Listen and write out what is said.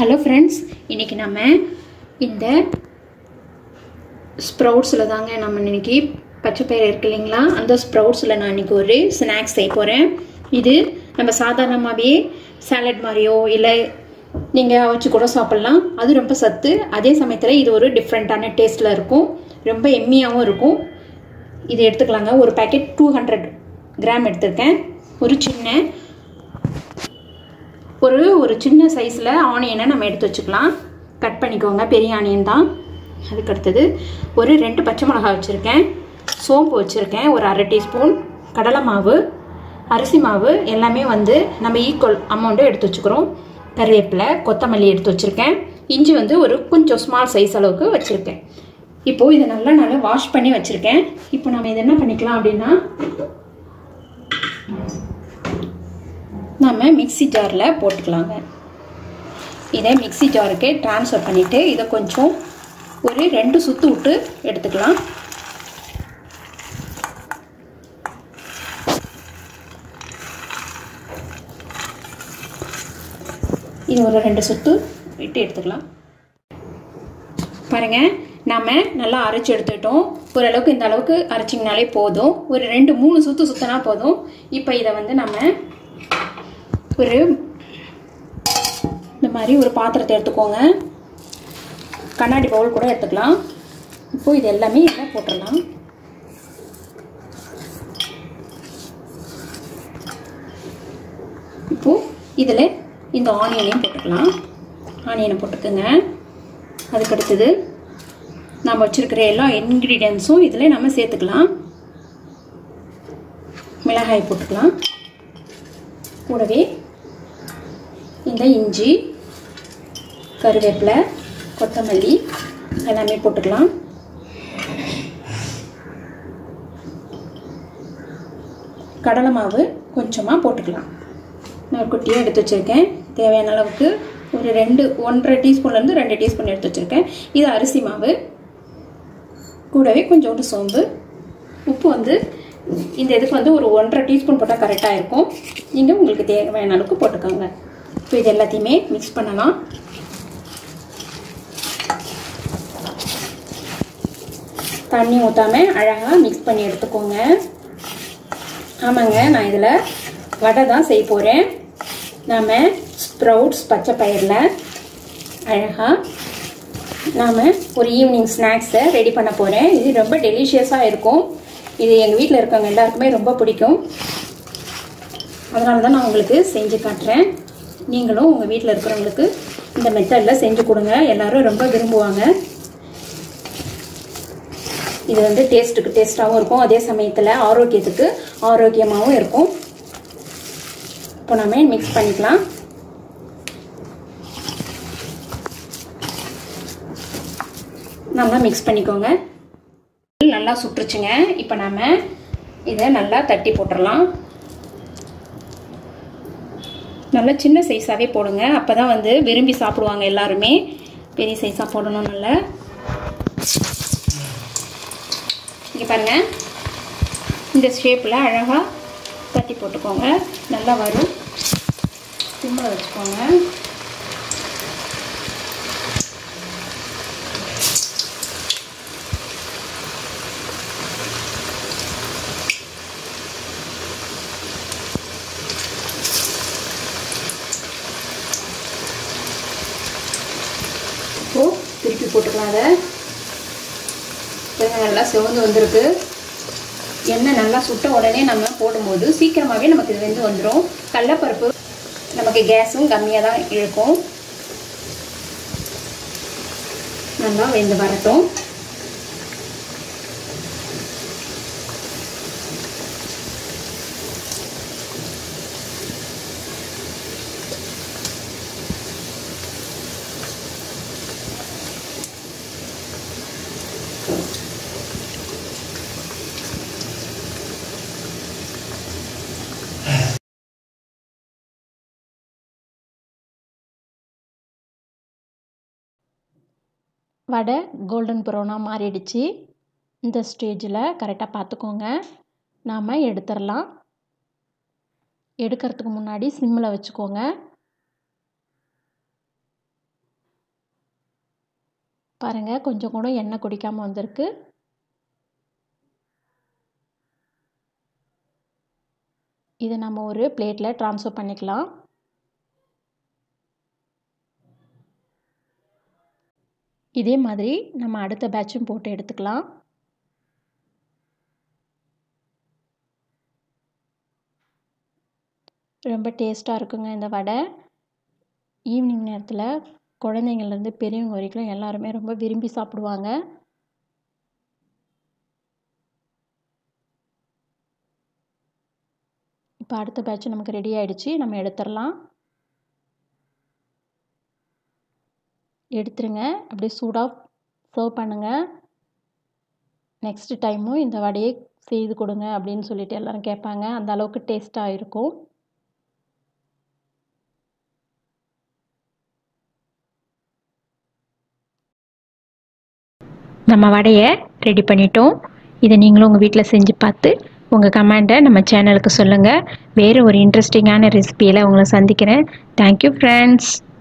hello friends இன்றைக்கி நம்ம இந்த ஸ்ப்ரவுட்ஸில் தாங்க நம்ம இன்னைக்கு பச்சை பயிர் இருக்கு இல்லைங்களா அந்த ஸ்ப்ரவுட்ஸில் நான் இன்றைக்கி ஒரு ஸ்நாக்ஸ் செய்ய போகிறேன் இது நம்ம சாதாரணமாகவே சாலட் மாதிரியோ இல்லை நீங்கள் அவிச்சு கூட சாப்பிட்லாம் அது ரொம்ப சத்து அதே சமயத்தில் இது ஒரு டிஃப்ரெண்ட்டான டேஸ்ட்டில் இருக்கும் ரொம்ப எம்மியாகவும் இருக்கும் இது எடுத்துக்கலாங்க ஒரு பேக்கெட் டூ ஹண்ட்ரட் கிராம் எடுத்திருக்கேன் ஒரு சின்ன ஒரு ஒரு சின்ன சைஸில் ஆனியனை நம்ம எடுத்து வச்சுக்கலாம் கட் பண்ணிக்கோங்க பெரிய ஆனியன் தான் அதுக்கு அடுத்தது ஒரு ரெண்டு பச்சை மிளகாய் வச்சுருக்கேன் சோம்பு வச்சுருக்கேன் ஒரு அரை டீஸ்பூன் கடலை மாவு அரிசி மாவு எல்லாமே வந்து நம்ம ஈக்குவல் அமௌண்ட்டு எடுத்து வச்சுக்கிறோம் கருவேப்பிலை கொத்தமல்லி எடுத்து வச்சுருக்கேன் இஞ்சி வந்து ஒரு கொஞ்சம் ஸ்மால் சைஸ் அளவுக்கு வச்சுருக்கேன் இப்போது இதை நல்லா நல்லா வாஷ் பண்ணி வச்சுருக்கேன் இப்போ நம்ம இதை என்ன பண்ணிக்கலாம் அப்படின்னா நம்ம மிக்சி ஜாரில் போட்டுக்கலாங்க இதை மிக்சி ஜாருக்கு ட்ரான்ஸ்ஃபர் பண்ணிவிட்டு இதை கொஞ்சம் ஒரு ரெண்டு சுற்று விட்டு எடுத்துக்கலாம் இது ஒரு ரெண்டு சுற்று விட்டு எடுத்துக்கலாம் பாருங்கள் நாம் நல்லா அரைச்சி எடுத்துக்கிட்டோம் ஓரளவுக்கு இந்த அளவுக்கு அரைச்சிங்கனாலே போதும் ஒரு ரெண்டு மூணு சுற்று சுற்றினா போதும் இப்போ இதை வந்து நம்ம ஒரு இந்த மாதிரி ஒரு பாத்திரத்தை எடுத்துக்கோங்க கண்ணாடி பவுல் கூட எடுத்துக்கலாம் இப்போது இது எல்லாமே இதில் போட்டுடலாம் இப்போது இதில் இந்த ஆனியனையும் போட்டுக்கலாம் ஆனியனை போட்டுக்கோங்க அதுக்கு அடுத்தது நம்ம வச்சுருக்கிற எல்லா இன்க்ரீடியன்ஸும் இதில் நம்ம சேர்த்துக்கலாம் மிளகாய் போட்டுக்கலாம் கூடவே இந்த இஞ்சி கருவேப்பிலை கொத்தமல்லி எல்லாமே போட்டுக்கலாம் கடலை மாவு கொஞ்சமாக போட்டுக்கலாம் நான் குட்டியாக எடுத்து வச்சுருக்கேன் தேவையான அளவுக்கு ஒரு ரெண்டு ஒன்றரை டீஸ்பூன்லேருந்து ரெண்டு டீஸ்பூன் எடுத்து வச்சுருக்கேன் இது அரிசி மாவு கூடவே கொஞ்சோண்டு சோம்பு உப்பு வந்து இந்த இதுக்கு வந்து ஒரு ஒன்றரை டீஸ்பூன் போட்டால் கரெக்டாக இருக்கும் நீங்கள் உங்களுக்கு தேவையான அளவுக்கு போட்டுக்கோங்க இப்போ இது எல்லாத்தையுமே மிக்ஸ் பண்ணலாம் தண்ணி ஊற்றாமல் அழகாக மிக்ஸ் பண்ணி எடுத்துக்கோங்க ஆமாங்க நான் இதில் வடை தான் செய்ய போகிறேன் நாம் ஸ்ப்ரவுட்ஸ் பச்சை பயிரில் அழகாக நாம் ஒரு ஈவினிங் ஸ்நாக்ஸை ரெடி பண்ண போகிறேன் இது ரொம்ப டெலிஷியஸாக இருக்கும் இது எங்கள் வீட்டில் இருக்கவங்க எல்லாருக்குமே ரொம்ப பிடிக்கும் அதனால தான் நான் உங்களுக்கு செஞ்சு காட்டுறேன் நீங்களும் உங்கள் வீட்டில் இருக்கிறவங்களுக்கு இந்த மெத்தடில் செஞ்சு கொடுங்க எல்லோரும் ரொம்ப விரும்புவாங்க இது வந்து டேஸ்ட்டுக்கு டேஸ்ட்டாகவும் இருக்கும் அதே சமயத்தில் ஆரோக்கியத்துக்கு ஆரோக்கியமாகவும் இருக்கும் இப்போ நம்ம மிக்ஸ் பண்ணிக்கலாம் நல்லா மிக்ஸ் பண்ணிக்கோங்க நல்லா சுட்டுருச்சுங்க இப்போ நம்ம இதை நல்லா தட்டி போட்டுடலாம் நல்லா சின்ன சைஸாகவே போடுங்க அப்போ தான் வந்து விரும்பி சாப்பிடுவாங்க எல்லாருமே பெரிய சைஸாக போடணும் நல்லா இங்கே பாருங்கள் இந்த ஷேப்பில் அழகாக தட்டி போட்டுக்கோங்க நல்லா வரும் சிம்மில் வச்சுக்கோங்க இப்போது திருப்பி போட்டுக்கலாம் அதை நல்லா சிவந்து வந்திருக்கு எண்ணெய் நல்லா சுட்ட உடனே நம்ம போடும்போது சீக்கிரமாகவே நமக்கு இது வெந்து வந்துடும் கடலப்பருப்பு நமக்கு கேஸும் கம்மியாக தான் இழுக்கும் நல்லா வெந்து வரட்டும் வடை கோல்டன் ப்ரௌனாக மாறிடுச்சு இந்த ஸ்டேஜில் கரெக்டாக பார்த்துக்கோங்க நாம் எடுத்துடலாம் எடுக்கிறதுக்கு முன்னாடி சிம்மில் வச்சுக்கோங்க பாருங்கள் கொஞ்சம் கூட எண்ணெய் குடிக்காமல் வந்திருக்கு இதை நம்ம ஒரு பிளேட்டில் ட்ரான்ஸ்ஃபர் பண்ணிக்கலாம் இதே மாதிரி நம்ம அடுத்த பேட்சும் போட்டு எடுத்துக்கலாம் ரொம்ப டேஸ்ட்டாக இருக்குங்க இந்த வடை ஈவினிங் நேரத்தில் குழந்தைங்கள்லேருந்து பெரியவங்க வரைக்கும் எல்லாருமே ரொம்ப விரும்பி சாப்பிடுவாங்க இப்போ அடுத்த பேட்ச் நமக்கு ரெடி ஆகிடுச்சு நம்ம எடுத்துடலாம் எடுத்துருங்க அப்படியே சூடாக சர்வ் பண்ணுங்கள் நெக்ஸ்ட் டைமும் இந்த வடையை செய்து கொடுங்க அப்படின்னு சொல்லிட்டு எல்லோரும் கேட்பாங்க அந்த அளவுக்கு டேஸ்ட்டாக இருக்கும் நம்ம வடையை ரெடி பண்ணிட்டோம் இதை நீங்களும் உங்கள் வீட்டில் செஞ்சு பார்த்து உங்கள் கமெண்ட்டை நம்ம சேனலுக்கு சொல்லுங்கள் வேறு ஒரு இன்ட்ரெஸ்டிங்கான ரெசிபியில் உங்களை சந்திக்கிறேன் தேங்க்யூ ஃப்ரெண்ட்ஸ்